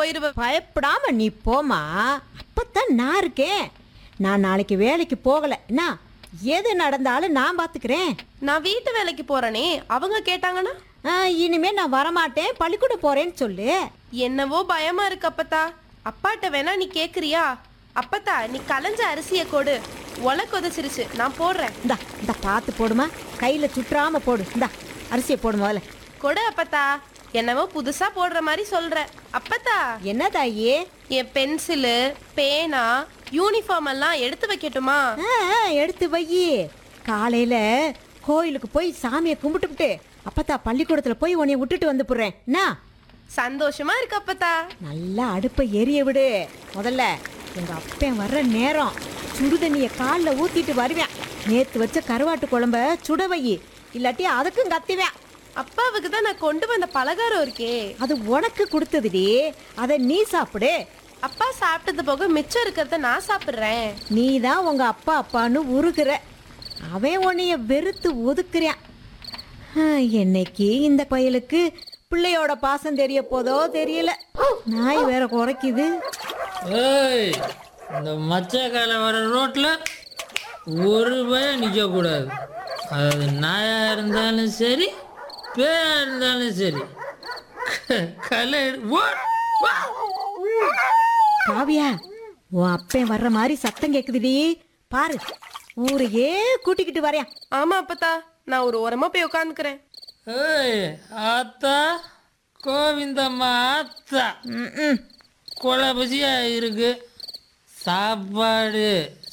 போயிருவ பயப்படாம நீ போமா அப்பத்தான் நான் இருக்கேன் நான் நாளைக்கு வேலைக்கு போகல என்ன எது நடந்தாலும் நான் பாத்துக்கிறேன் நான் வீட்டு வேலைக்கு போறேனே அவங்க கேட்டாங்கன்னா ஆ, இனிமே நான் வரமாட்டேன் பள்ளிக்கூடம் போறேன்னு சொல்லு என்னவோ பயமா இருக்கு அப்பத்தா அப்பாட்ட வேணா நீ கேக்குறியா அப்பத்தா நீ கலைஞ்ச அரிசிய கொடு ஒலை கொதிச்சிருச்சு நான் போடுறேன் இந்தா இந்த பார்த்து போடுமா கையில சுற்றாம போடு இந்தா அரிசியை போடு முதல்ல கொடு அப்பத்தா என்னவோ புதுசா போடுற மாதிரி சொல்ற அப்பத்தா என்ன தாயி என் பென்சிலு பேனா யூனிஃபார்ம் எல்லாம் எடுத்து வைக்கட்டுமா ஆ, ஆ, எடுத்து வை காலையில கோயிலுக்கு போய் சாமியை கும்பிட்டுவிட்டு அப்பத்தா பள்ளிக்கூடத்துல போய் உன்னை விட்டுட்டு வந்து போடுறேன் என்ன சந்தோஷமா இருக்கு அப்பத்தா நல்லா அடுப்பை எரிய விடு முதல்ல உங்க அப்பன் வர்ற நேரம் சுடுதண்ணிய காலில் ஊத்திட்டு வருவேன் நேத்து வச்ச கருவாட்டு குழம்ப சுட வை இல்லாட்டி அதுக்கும் கத்துவேன் அப்பாவுக்கு தான் நான் கொண்டு வந்த பலகாரம் இருக்கே அது உனக்கு கொடுத்ததுடி அதை நீ சாப்பிடு அப்பா சாப்பிட்டது போக மிச்சம் இருக்கிறத நான் சாப்பிடுறேன் நீ தான் உங்க அப்பா அப்பான்னு உருகுற அவன் உன்னைய வெறுத்து ஒதுக்குறான் ஆ, என்னைக்கு இந்த பயலுக்கு பிள்ளையோட பாசம் தெரிய போதோ தெரியல நாய் வேற குறைக்குது ஏய் இந்த மச்சக்கால வர ரோட்டில் ஒரு பயம் நிற்கக்கூடாது அதாவது நாயாக இருந்தாலும் சரி பேயாக இருந்தாலும் சரி க- கலை எடு- ஓ- வா! காவியா உன் அப்பன் வர்ற மாதிரி சத்தம் கேக்குதுடி பாரு ஊரையே கூட்டிக்கிட்டு வரேன் ஆமா அப்பத்தா நான் ஒரு ஓரமா போய் உட்காந்துக்கிறேன் ஏய் ஆத்தா கோவிந்தம்மா ஆத்தா ம்ம். கொலை பசியாக இருக்கு சாப்பாடு